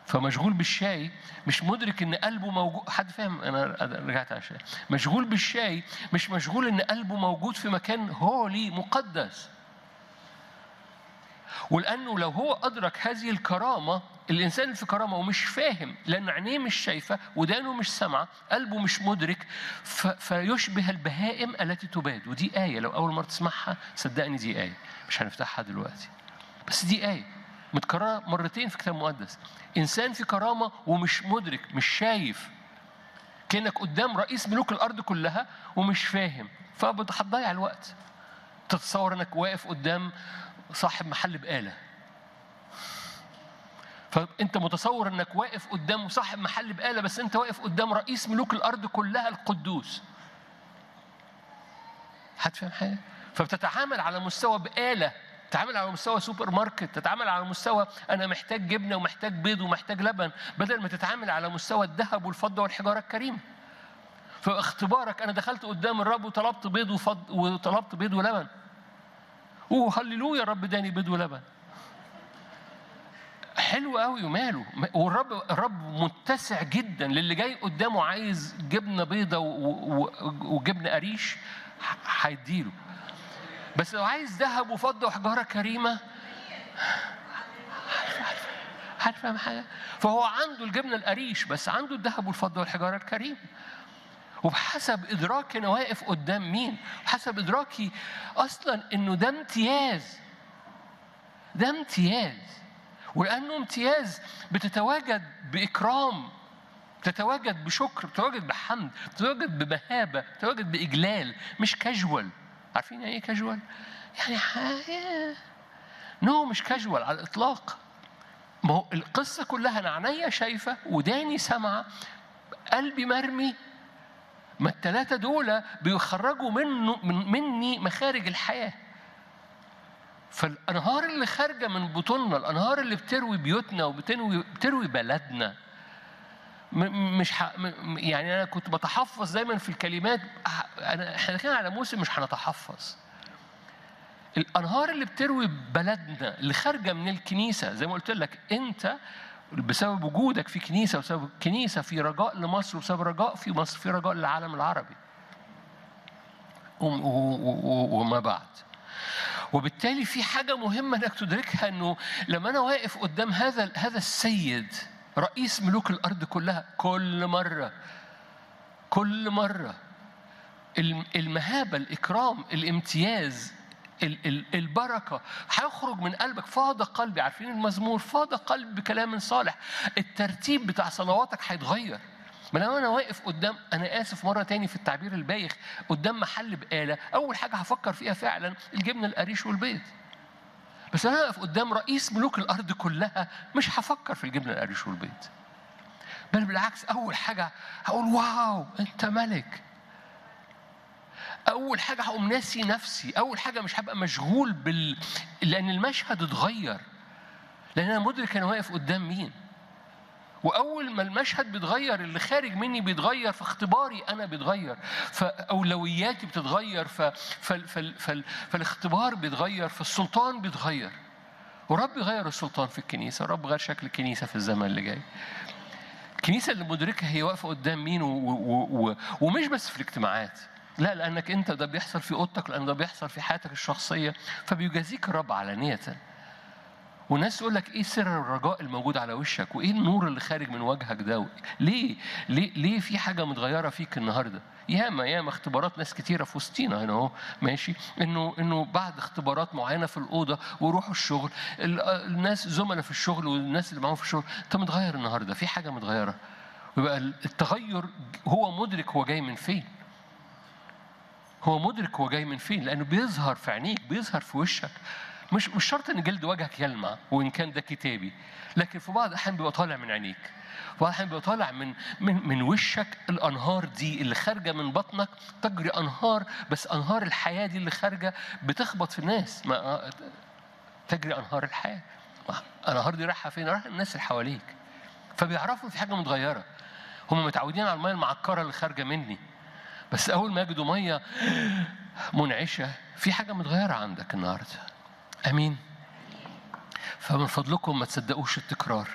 فمشغول بالشاي مش مدرك ان قلبه موجود حد فاهم انا رجعت عشان مشغول بالشاي مش مشغول ان قلبه موجود في مكان هولي مقدس ولانه لو هو ادرك هذه الكرامه الانسان اللي في كرامه ومش فاهم لان عينيه مش شايفه ودانه مش سامعه قلبه مش مدرك ف... فيشبه البهائم التي تباد ودي ايه لو اول مره تسمعها صدقني دي ايه مش هنفتحها دلوقتي بس دي ايه متكرره مرتين في كتاب مقدس انسان في كرامه ومش مدرك مش شايف كانك قدام رئيس ملوك الارض كلها ومش فاهم فهتضيع الوقت تتصور انك واقف قدام صاحب محل بقاله فانت متصور انك واقف قدام صاحب محل بقاله بس انت واقف قدام رئيس ملوك الارض كلها القدوس هتفهم حاجه فبتتعامل على مستوى بقاله تتعامل على مستوى سوبر ماركت تتعامل على مستوى انا محتاج جبنه ومحتاج بيض ومحتاج لبن بدل ما تتعامل على مستوى الذهب والفضه والحجاره الكريمه فاختبارك انا دخلت قدام الرب وطلبت بيض وفض وطلبت بيض ولبن اوه هللويا الرب داني بيض ولبن حلو قوي وماله والرب الرب متسع جدا للي جاي قدامه عايز جبنه بيضه وجبنه قريش هيديله بس لو عايز ذهب وفضه وحجاره كريمه عارف حاجه فهو عنده الجبنه القريش بس عنده الذهب والفضه والحجاره الكريمه وبحسب ادراكي انا واقف قدام مين حسب ادراكي اصلا انه ده امتياز ده امتياز ولانه امتياز بتتواجد باكرام بتتواجد بشكر بتتواجد بحمد بتتواجد بمهابه بتتواجد باجلال مش كاجوال عارفين يعني ايه كاجوال يعني حاجه نو مش كاجوال على الاطلاق ما هو القصه كلها انا عينيا شايفه وداني سامعه قلبي مرمي ما الثلاثة دول بيخرجوا منه من مني مخارج الحياة. فالأنهار اللي خارجة من بطوننا، الأنهار اللي بتروي بيوتنا وبتروي بتروي بلدنا. مش ح... يعني أنا كنت بتحفظ دايما في الكلمات أنا إحنا داخلين على موسم مش هنتحفظ. الأنهار اللي بتروي بلدنا اللي خارجة من الكنيسة زي ما قلت لك أنت بسبب وجودك في كنيسة وبسبب كنيسة في رجاء لمصر وبسبب رجاء في مصر في رجاء للعالم العربي وما بعد وبالتالي في حاجة مهمة انك تدركها انه لما انا واقف قدام هذا هذا السيد رئيس ملوك الارض كلها كل مرة كل مرة المهابة الإكرام الامتياز البركة هيخرج من قلبك فاض قلبي عارفين المزمور فاض قلبي بكلام صالح الترتيب بتاع صلواتك هيتغير ما لو انا واقف قدام انا اسف مره تاني في التعبير البايخ قدام محل بقاله اول حاجه هفكر فيها فعلا الجبنه القريش والبيض بس انا واقف قدام رئيس ملوك الارض كلها مش هفكر في الجبنه القريش والبيض بل بالعكس اول حاجه هقول واو انت ملك أول حاجة هقوم ناسي نفسي، أول حاجة مش هبقى مشغول بال لأن المشهد اتغير. لأن أنا مدرك أنا واقف قدام مين. وأول ما المشهد بيتغير اللي خارج مني بيتغير فاختباري أنا بيتغير، فأولوياتي بتتغير ف... فال... فال... فال... فالاختبار بيتغير فالسلطان بيتغير. ورب غير السلطان في الكنيسة، ورب غير شكل الكنيسة في الزمن اللي جاي. الكنيسة اللي مدركة هي واقفة قدام مين و... و... و... ومش بس في الاجتماعات. لا لانك انت ده بيحصل في اوضتك لان ده بيحصل في حياتك الشخصيه فبيجازيك الرب علانيه والناس تقول لك ايه سر الرجاء الموجود على وشك وايه النور اللي خارج من وجهك ده ليه ليه ليه في حاجه متغيره فيك النهارده ياما ياما اختبارات ناس كتيره في وسطينا هنا اهو ماشي انه انه بعد اختبارات معينه في الاوضه ويروحوا الشغل الناس زملاء في الشغل والناس اللي معاهم في الشغل انت متغير النهارده في حاجه متغيره ويبقى التغير هو مدرك هو جاي من فين هو مدرك هو جاي من فين لانه بيظهر في عينيك بيظهر في وشك مش مش شرط ان جلد وجهك يلمع وان كان ده كتابي لكن في بعض الاحيان بيبقى طالع من عينيك في بعض الاحيان بيبقى طالع من من من وشك الانهار دي اللي خارجه من بطنك تجري انهار بس انهار الحياه دي اللي خارجه بتخبط في الناس ما تجري انهار الحياه الانهار دي رايحه فين؟ رايحه الناس اللي حواليك فبيعرفوا في حاجه متغيره هم متعودين على الميه المعكره اللي خارجه مني بس اول ما يجدوا ميه منعشه في حاجه متغيره عندك النهارده امين فمن فضلكم ما تصدقوش التكرار